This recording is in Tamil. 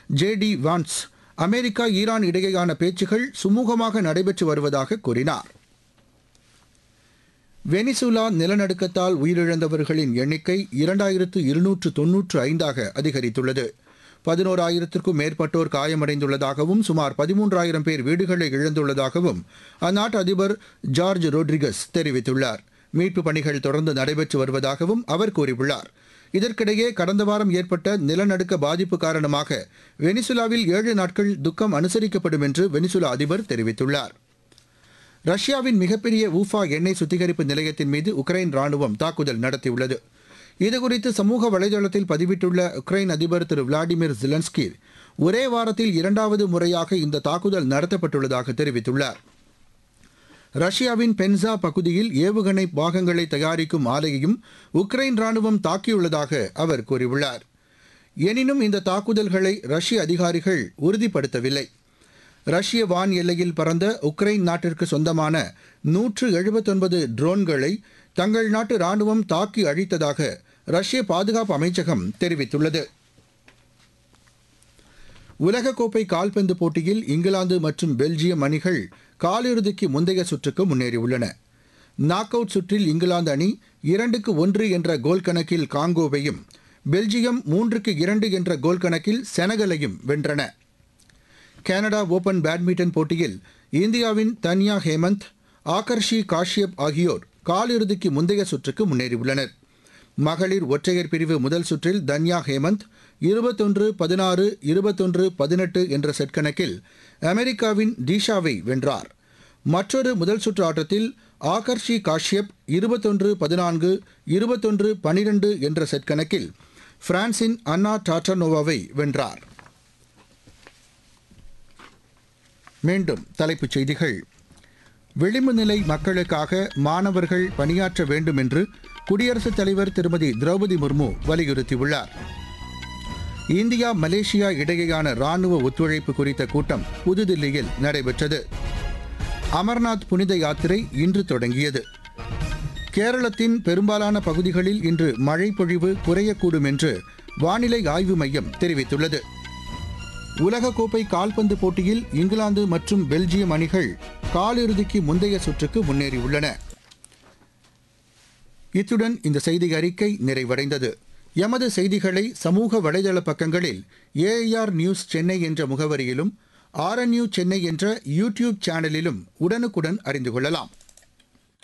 J D Vance America Iran இடையேயான பேச்சுகள் சுமூகமாக நடைபெற்று வருவதாக கூறினார் வெனிசுலா நிலநடுக்கத்தால் உயிரிழந்தவர்களின் எண்ணிக்கை இரண்டாயிரத்து இருநூற்று தொன்னூற்று ஐந்தாக அதிகரித்துள்ளது பதினோராயிரத்திற்கும் மேற்பட்டோர் காயமடைந்துள்ளதாகவும் சுமார் பதிமூன்றாயிரம் பேர் வீடுகளை இழந்துள்ளதாகவும் அந்நாட்டு அதிபர் ஜார்ஜ் ரோட்ரிகஸ் தெரிவித்துள்ளார் மீட்புப் பணிகள் தொடர்ந்து நடைபெற்று வருவதாகவும் அவர் கூறியுள்ளார் இதற்கிடையே கடந்த வாரம் ஏற்பட்ட நிலநடுக்க பாதிப்பு காரணமாக வெனிசுலாவில் ஏழு நாட்கள் துக்கம் அனுசரிக்கப்படும் என்று வெனிசுலா அதிபர் தெரிவித்துள்ளார் ரஷ்யாவின் மிகப்பெரிய ஊஃபா எண்ணெய் சுத்திகரிப்பு நிலையத்தின் மீது உக்ரைன் ராணுவம் தாக்குதல் நடத்தியுள்ளது இதுகுறித்து சமூக வலைதளத்தில் பதிவிட்டுள்ள உக்ரைன் அதிபர் திரு விளாடிமிர் ஜிலன்ஸ்கி ஒரே வாரத்தில் இரண்டாவது முறையாக இந்த தாக்குதல் நடத்தப்பட்டுள்ளதாக தெரிவித்துள்ளார் ரஷ்யாவின் பென்சா பகுதியில் ஏவுகணை பாகங்களை தயாரிக்கும் ஆலையையும் உக்ரைன் ராணுவம் தாக்கியுள்ளதாக அவர் கூறியுள்ளார் எனினும் இந்த தாக்குதல்களை ரஷ்ய அதிகாரிகள் உறுதிப்படுத்தவில்லை ரஷ்ய வான் எல்லையில் பறந்த உக்ரைன் நாட்டிற்கு சொந்தமான நூற்று எழுபத்தொன்பது ட்ரோன்களை தங்கள் நாட்டு ராணுவம் தாக்கி அழித்ததாக ரஷ்ய பாதுகாப்பு அமைச்சகம் தெரிவித்துள்ளது உலகக்கோப்பை கால்பந்து போட்டியில் இங்கிலாந்து மற்றும் பெல்ஜியம் அணிகள் காலிறுதிக்கு முந்தைய சுற்றுக்கு முன்னேறியுள்ளன நாக் அவுட் சுற்றில் இங்கிலாந்து அணி இரண்டுக்கு ஒன்று என்ற கோல் கணக்கில் காங்கோவையும் பெல்ஜியம் மூன்றுக்கு இரண்டு என்ற கோல் கணக்கில் செனகலையும் வென்றன கனடா ஓபன் பேட்மிண்டன் போட்டியில் இந்தியாவின் தன்யா ஹேமந்த் ஆகர்ஷி காஷ்யப் ஆகியோர் காலிறுதிக்கு முந்தைய சுற்றுக்கு முன்னேறியுள்ளனர் மகளிர் ஒற்றையர் பிரிவு முதல் சுற்றில் தன்யா ஹேமந்த் இருபத்தொன்று பதினாறு இருபத்தொன்று பதினெட்டு என்ற செட் கணக்கில் அமெரிக்காவின் டீஷாவை வென்றார் மற்றொரு முதல் சுற்று ஆட்டத்தில் ஆகர்ஷி காஷ்யப் இருபத்தொன்று பதினான்கு இருபத்தொன்று பனிரெண்டு என்ற செட் கணக்கில் பிரான்சின் அன்னா டாட்டனோவாவை வென்றார் மீண்டும் தலைப்புச் செய்திகள் விளிம்பு நிலை மக்களுக்காக மாணவர்கள் பணியாற்ற வேண்டும் என்று குடியரசுத் தலைவர் திருமதி திரௌபதி முர்மு வலியுறுத்தியுள்ளார் இந்தியா மலேசியா இடையேயான ராணுவ ஒத்துழைப்பு குறித்த கூட்டம் புதுதில்லியில் நடைபெற்றது அமர்நாத் புனித யாத்திரை இன்று தொடங்கியது கேரளத்தின் பெரும்பாலான பகுதிகளில் இன்று மழை பொழிவு குறையக்கூடும் என்று வானிலை ஆய்வு மையம் தெரிவித்துள்ளது உலகக்கோப்பை கால்பந்து போட்டியில் இங்கிலாந்து மற்றும் பெல்ஜியம் அணிகள் காலிறுதிக்கு முந்தைய சுற்றுக்கு முன்னேறியுள்ளன இத்துடன் இந்த செய்தி அறிக்கை நிறைவடைந்தது எமது செய்திகளை சமூக வலைதள பக்கங்களில் ஏஐஆர் நியூஸ் சென்னை என்ற முகவரியிலும் ஆர்என்யூ சென்னை என்ற யூடியூப் சேனலிலும் உடனுக்குடன் அறிந்து கொள்ளலாம்